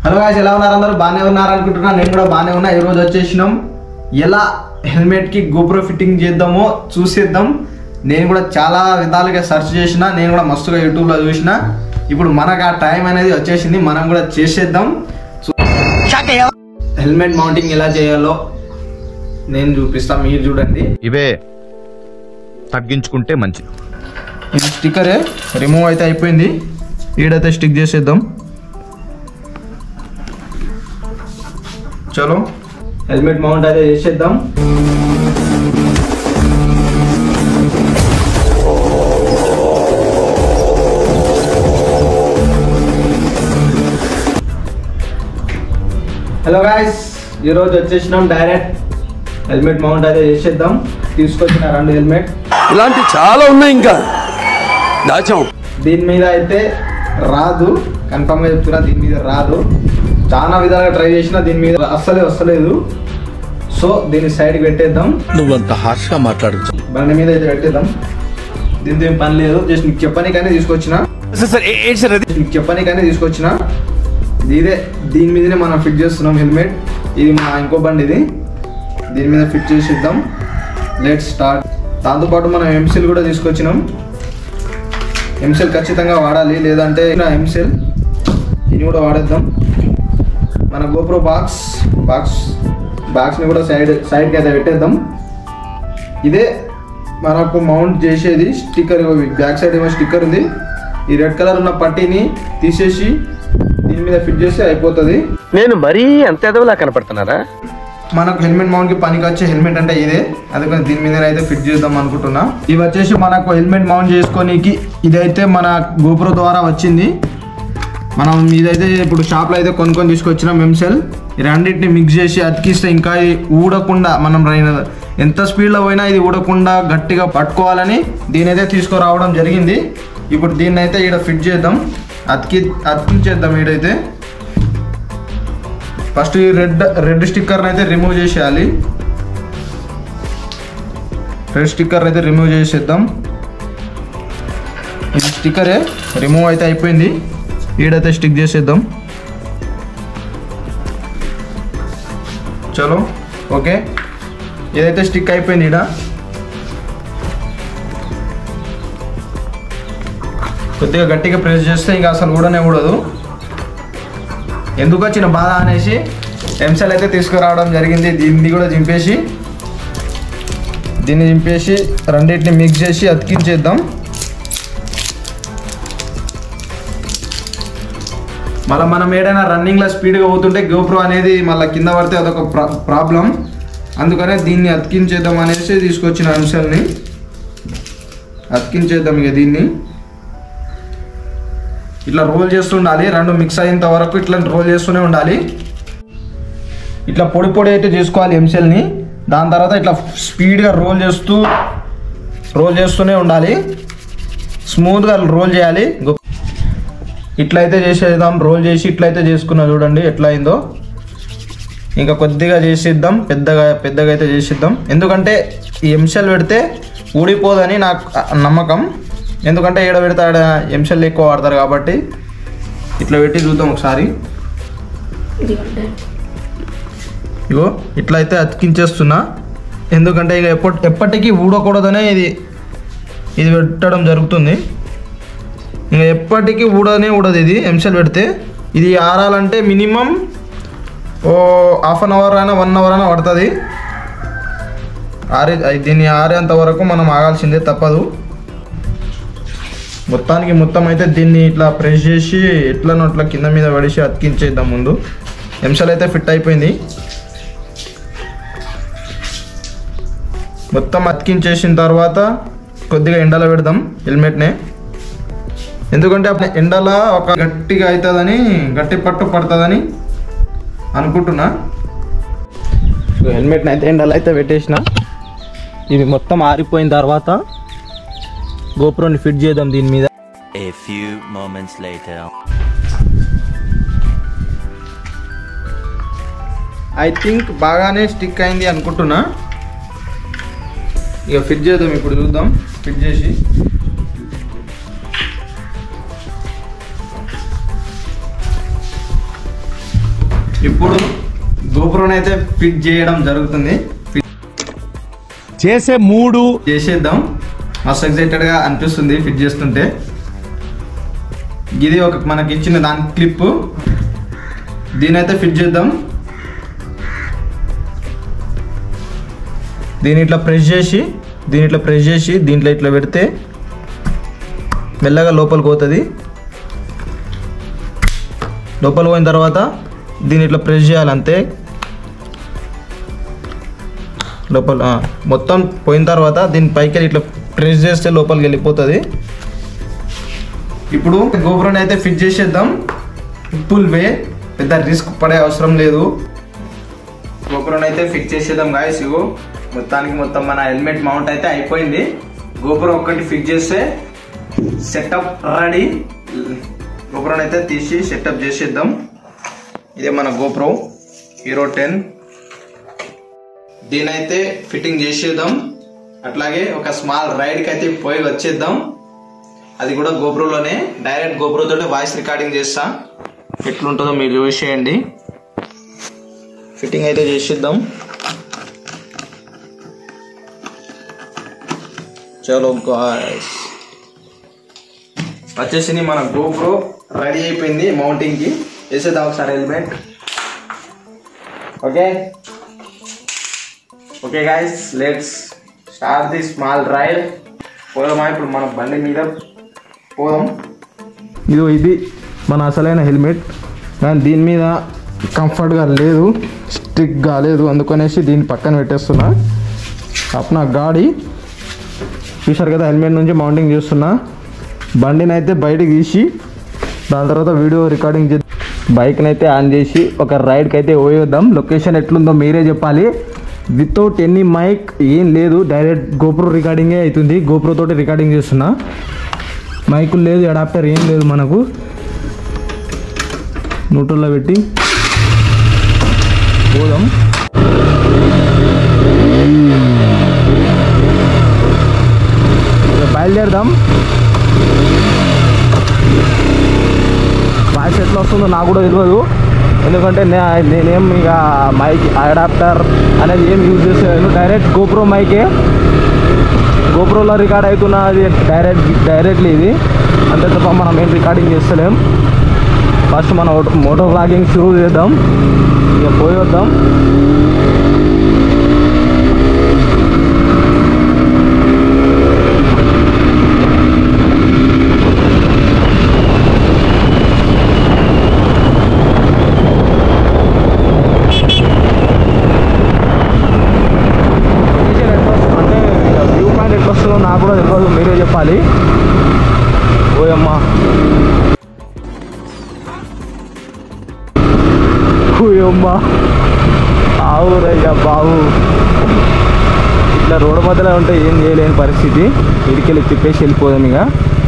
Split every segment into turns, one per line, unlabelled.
Hello guys ఎలా ఉన్నారు అందరూ బాగానే ఉన్నారు అనుకుంటున్నా నేను కూడా బాగానే ఉన్నా ఈ రోజు వచ్చేసినాం ఎలా హెల్మెట్ కి గోప్రో ఫిట్టింగ్ చేద్దామో చూసేద్దాం నేను కూడా చాలా విధాలుగా సెర్చ్ చేసిన నేను కూడా మస్తుగా యూట్యూబ్లో చూసిన ఇప్పుడు మనకు ఆ టైం అనేది వచ్చేసింది మనం కూడా చేసేద్దాం హెల్మెట్ మౌంటింగ్ ఎలా చేయాలో నేను చూపిస్తా మీరు చూడండి
ఇవే తగ్గించుకుంటే మంచిది
ఇది స్టిక్కరే రిమూవ్ అయితే అయిపోయింది ఈడైతే స్టిక్ చేసేద్దాం చలో హెల్మెట్ మౌంట్ అయితే చేసేద్దాం హలో గాయస్ ఈరోజు వచ్చేసినాం డైరెక్ట్ హెల్మెట్ మౌంట్ అయితే చేసేద్దాం తీసుకొచ్చిన రెండు హెల్మెట్
ఇలాంటి చాలా ఉన్నాయి ఇంకా దాచాం
దీని మీద అయితే రాదు కన్ఫర్మ్ గా చెప్తున్నా దీని మీద రాదు చాలా విధాలుగా ట్రై చేసినా దీని మీద అస్సలే వస్తలేదు సో దీన్ని సైడ్కి పెట్టేద్దాం
నువ్వంత హార్ష్గా మాట్లాడచ్చు
బండి మీద అయితే పెట్టేద్దాం దీంతో ఏం పని లేదు జస్ట్ నీకు చెప్పనీకనే తీసుకొచ్చిన నీకు చెప్పనీకనే తీసుకొచ్చిన ఇదే దీని మీదనే మనం ఫిట్ చేస్తున్నాం హెల్మెట్ ఇది మా ఇంకో బండి ఇది దీని మీద ఫిట్ చేసిద్దాం లెట్ స్టార్ట్ దాంతోపాటు మనం ఎంసీల్ కూడా తీసుకొచ్చినాం ఎంసెల్ ఖచ్చితంగా వాడాలి లేదంటే ఎంసెల్ ఇది కూడా వాడేద్దాం మన గోప్రో బాక్స్ బాక్స్ బాక్స్ని కూడా సైడ్ సైడ్కి అయితే పెట్టేద్దాం ఇదే మనకు మౌంట్ చేసేది స్టిక్కర్ బ్యాక్ సైడ్ ఏమో స్టిక్కర్ ఉంది ఈ రెడ్ కలర్ ఉన్న పట్టీని తీసేసి దీని మీద ఫిట్ చేస్తే అయిపోతుంది
నేను మరీ అంత ఎదవలా కనపడుతున్నారా
మనకు హెల్మెట్ మౌంట్ కి పనికి వచ్చే హెల్మెట్ అంటే ఇదే అందుకని దీని మీద అయితే ఫిట్ చేద్దాం అనుకుంటున్నా ఇవి వచ్చేసి మనకు హెల్మెట్ మౌంట్ చేసుకోనికి ఇదైతే మన గోప్రో ద్వారా వచ్చింది మనం ఇదైతే ఇప్పుడు షాప్లో అయితే కొనుక్కొని తీసుకొచ్చినాం ఎంసెల్ ఈ రెండింటిని మిక్స్ చేసి అతికిస్తే ఇంకా ఇది ఊడకుండా మనం రైన- ఎంత స్పీడ్లో పోయినా ఇది ఊడకుండా గట్టిగా పట్టుకోవాలని దీని అయితే తీసుకురావడం జరిగింది ఇప్పుడు దీన్ని అయితే ఈడ ఫిట్ చేద్దాం అతికి అతికించేద్దాం ఈడైతే ఫస్ట్ ఈ రెడ్ రెడ్ స్టిక్కర్ అయితే రిమూవ్ చేసేయాలి రెడ్ స్టిక్కర్ అయితే రిమూవ్ చేసేద్దాం ఇది స్టిక్కరే రిమూవ్ అయితే అయిపోయింది ఈడైతే స్టిక్ చేసేద్దాం చలో ఓకే ఇదైతే స్టిక్ అయిపోయింది ఈడ కొద్దిగా గట్టిగా ప్రెస్ చేస్తే ఇంకా అసలు ఊడనే ఊడదు ఎందుకు వచ్చిన బాధ అనేసి ఎంసెల్ అయితే తీసుకురావడం జరిగింది దీన్ని కూడా చింపేసి దీన్ని చింపేసి రెండింటిని మిక్స్ చేసి అతికించేద్దాం మళ్ళీ మనం ఏదైనా రన్నింగ్లో స్పీడ్గా పోతుంటే గోప్రో అనేది మళ్ళీ కింద పడితే అదొక ప్రా ప్రాబ్లం అందుకనే దీన్ని అతికించేద్దాం అనేసి తీసుకొచ్చిన అంశాలని అతికించేద్దాం ఇక దీన్ని ఇట్లా రోల్ చేస్తుండాలి రెండు మిక్స్ అయ్యేంత వరకు ఇట్లా రోల్ చేస్తూనే ఉండాలి ఇట్లా పొడి పొడి అయితే చేసుకోవాలి ఎంసెల్ని దాని తర్వాత ఇట్లా స్పీడ్గా రోల్ చేస్తూ రోల్ చేస్తూనే ఉండాలి స్మూత్గా రోల్ చేయాలి గొప్ప ఇట్లయితే చేసేద్దాం రోల్ చేసి ఇట్లయితే చేసుకున్నా చూడండి ఎట్లా అయిందో ఇంకా కొద్దిగా చేసిద్దాం పెద్దగా పెద్దగా అయితే చేసిద్దాం ఎందుకంటే ఈ ఎంసెల్ పెడితే ఊడిపోదని నాకు నమ్మకం ఎందుకంటే ఈడ పెడితే ఆడ ఎంసెల్ ఎక్కువ వాడతారు కాబట్టి ఇట్లా పెట్టి చూద్దాం ఒకసారి ఇగో ఇట్లా అయితే అతికించేస్తున్నా ఎందుకంటే ఇక ఎప్పటి ఎప్పటికీ ఊడకూడదనే ఇది ఇది పెట్టడం జరుగుతుంది ఇంకా ఎప్పటికీ ఊడనే ఊడదు ఇది ఎంసెల్ పెడితే ఇది ఆరాలంటే మినిమం ఓ హాఫ్ అన్ అవర్ అయినా వన్ అవర్ అయినా పడుతుంది ఆరే దీన్ని ఆరేంత వరకు మనం ఆగాల్సిందే తప్పదు మొత్తానికి మొత్తం అయితే దీన్ని ఇట్లా ప్రెస్ చేసి ఎట్లనో అట్లా కింద మీద పడేసి అతికించేద్దాం ముందు ఎంసెల్ అయితే ఫిట్ అయిపోయింది మొత్తం అతికించేసిన తర్వాత కొద్దిగా ఎండలో పెడదాం హెల్మెట్నే ఎందుకంటే అప్పుడు ఎండలో ఒక గట్టిగా అవుతుందని గట్టి పట్టు పడుతుందని అనుకుంటున్నా హెల్మెట్ని అయితే ఎండలో అయితే పెట్టేసిన ఇది మొత్తం ఆరిపోయిన తర్వాత గోప్రోని ఫిట్ చేద్దాం దీని మీద
A few moments later.
I think బాగానే స్టిక్ అయింది అనుకుంటున్నా ఇక ఫిట్ చేద్దాం ఇప్పుడు చూద్దాం ఫిట్ చేసి ఇప్పుడు గోపురం అయితే ఫిట్ చేయడం జరుగుతుంది ఫిట్
చేసే మూడు
చేసేద్దాం మస్తు ఎక్సైటెడ్గా అనిపిస్తుంది ఫిట్ చేస్తుంటే ఇది ఒక మనకి ఇచ్చిన దాని క్లిప్ దీనైతే ఫిట్ చేద్దాం దీని ఇట్లా ప్రెస్ చేసి దీని ఇట్లా ప్రెస్ చేసి దీంట్లో ఇట్లా పెడితే మెల్లగా లోపలికి పోతుంది లోపల పోయిన తర్వాత దీన్ని ఇట్లా ప్రెస్ చేయాలి అంతే లోపల ఆ, మొత్తం పోయిన తర్వాత దీని పైకి వెళ్ళి ఇట్లా ప్రెస్ చేస్తే లోపలికి వెళ్ళిపోతుంది ఇప్పుడు గోపురం అయితే ఫిట్ చేసేద్దాం ఫుల్ వే పెద్ద రిస్క్ పడే అవసరం లేదు గోపురం అయితే ఫిట్ చేసేద్దాం గాయస్ ఇగో మొత్తానికి మొత్తం మన హెల్మెట్ మౌంట్ అయితే అయిపోయింది గోపురం ఒక్కటి ఫిట్ చేస్తే సెటప్ రెడీ గోపురం అయితే తీసి సెటప్ చేసేద్దాం ఇదే మన గోప్రో హీరో టెన్ దీనైతే ఫిట్టింగ్ చేసేద్దాం అట్లాగే ఒక స్మాల్ రైడ్కి అయితే పోయి వచ్చేద్దాం అది కూడా గోప్రోలోనే డైరెక్ట్ గోప్రో తోటి వాయిస్ రికార్డింగ్ చేస్తా ఎట్లుంటుందో మీరు చూసేయండి ఫిట్టింగ్ అయితే చేసేద్దాం చలో గాయ్స్ వచ్చేసి మన గోప్రో రెడీ అయిపోయింది మౌంటింగ్కి వేసేద్దాం ఒకసారి helmet okay okay guys let's start the small ride పోదామా ఇప్పుడు మన బండి మీద పోదాం ఇది ఇది మన అసలైన హెల్మెట్ కానీ దీని మీద కంఫర్ట్గా లేదు స్టిక్గా లేదు అందుకనేసి దీన్ని పక్కన పెట్టేస్తున్నా అప్నా గాడి చూశారు కదా హెల్మెట్ నుంచి మౌంటింగ్ చేస్తున్నా బండిని అయితే బయటకు తీసి దాని తర్వాత వీడియో రికార్డింగ్ చే బైక్ని అయితే ఆన్ చేసి ఒక రైడ్కి అయితే పోయేద్దాం లొకేషన్ ఎట్లుందో మీరే చెప్పాలి వితౌట్ ఎనీ మైక్ ఏం లేదు డైరెక్ట్ గోప్రో రికార్డింగే అవుతుంది గోప్రో తోటి రికార్డింగ్ చేస్తున్నా మైకులు లేదు అడాప్టర్ ఏం లేదు మనకు న్యూట్రల్లో పెట్టి పోదాం ఇక బయలుదేరదాం వాయిస్ ఎట్లా వస్తుందో నాకు కూడా తెలియదు ఎందుకంటే నే- నేనేం ఇక మైక్ అడాప్టర్ అనేది ఏం యూజ్ చేసేది డైరెక్ట్ గోప్రో మైకే గోప్రోలో రికార్డ్ అవుతున్న అది డైరెక్ట్ డైరెక్ట్లీ ఇది అంతే తప్ప మనం ఏం రికార్డింగ్ చేస్తలేం ఫస్ట్ మనం మోటో వ్లాగింగ్ షురూ చేద్దాం ఇక పోయి వద్దాం అంటే వ్యూ పాయింట్ ఎట్లా వస్తుందో నాకు కూడా తెలియదు మీరే చెప్పాలి ఓయమ్మా ఓయమ్మా ఆవురయ్యా బావు ఇట్లా రోడ్డు మధ్యలో ఉంటే ఏం చేయలేని పరిస్థితి ఇడికెళ్ళి తిప్పేసి వెళ్ళిపోదాం ఇక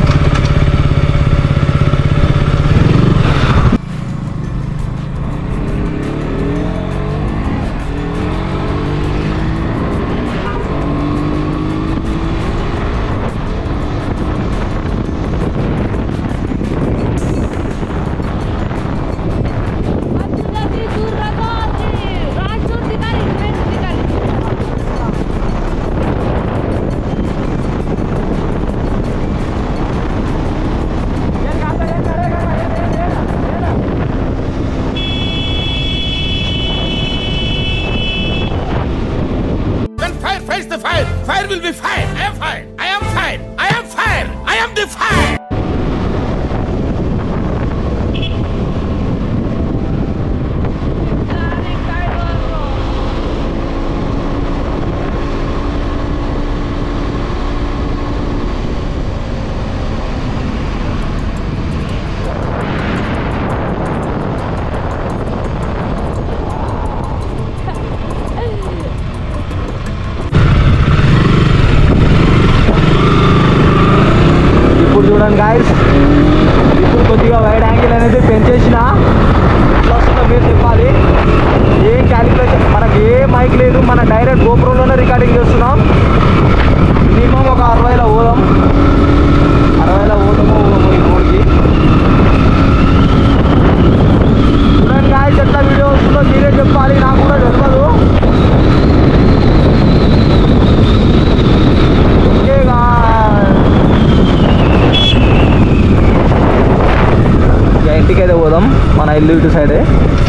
Attivati sul ragazzi! Raggio di cari, di cari.
When fire fights the fire, fire will be fire. I am fire. I am fire. I am fire. I am the fire.
Cari, cari,
ఇప్పుడు చూడండి ఇల్లు ఇటు సైడే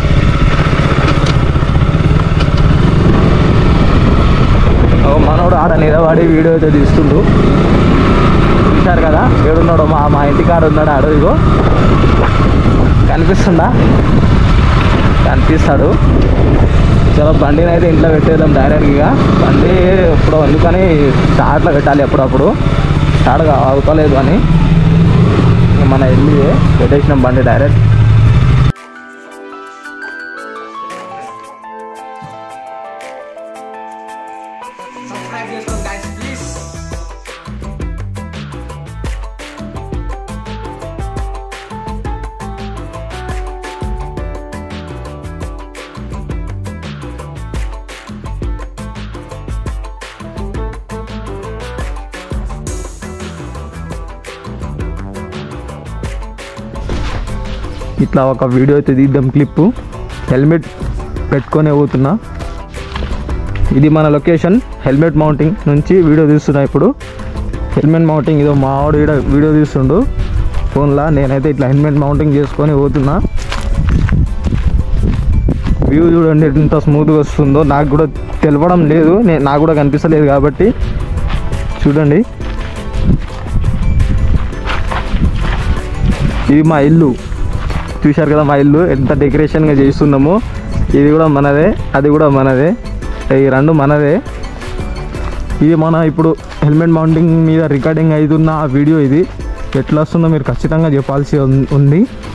ఓ మనోడు ఆడ నిలబడి video అయితే తీస్తుండు చూశారు కదా ఏడున్నాడు మా మా ఇంటి కాడ ఉన్నాడు ఆడు ఇగో కనిపిస్తుందా కనిపిస్తాడు చలో బండిని అయితే ఇంట్లో పెట్టేద్దాం డైరెక్ట్గా బండి ఇప్పుడు అందుకని స్టార్ట్లో పెట్టాలి ఎప్పుడప్పుడు స్టార్ట్ అవుతలేదు అని ఇంక మన వెళ్ళి పెట్టేసినాం బండి డైరెక్ట్ ఇట్లా ఒక వీడియో అయితే తీద్దాం క్లిప్ హెల్మెట్ పెట్టుకొని పోతున్నా ఇది మన లొకేషన్ హెల్మెట్ మౌంటింగ్ నుంచి వీడియో తీస్తున్నా ఇప్పుడు హెల్మెట్ మౌంటింగ్ ఇదో మా వాడు ఈడ వీడియో తీస్తుండు ఫోన్లో నేనైతే ఇట్లా హెల్మెట్ మౌంటింగ్ చేసుకొని పోతున్నా వ్యూ చూడండి ఎంత స్మూత్గా వస్తుందో నాకు కూడా తెలవడం లేదు నేను నాకు కూడా కనిపిస్తలేదు కాబట్టి చూడండి ఇది మా ఇల్లు చూశారు కదా మా ఇల్లు ఎంత డెకరేషన్గా చేస్తున్నామో ఇది కూడా మనదే అది కూడా మనదే ఈ రెండు మనదే ఇది మన ఇప్పుడు హెల్మెట్ మౌంటింగ్ మీద రికార్డింగ్ అవుతున్న ఆ వీడియో ఇది ఎట్లా వస్తుందో మీరు ఖచ్చితంగా చెప్పాల్సి ఉం- ఉంది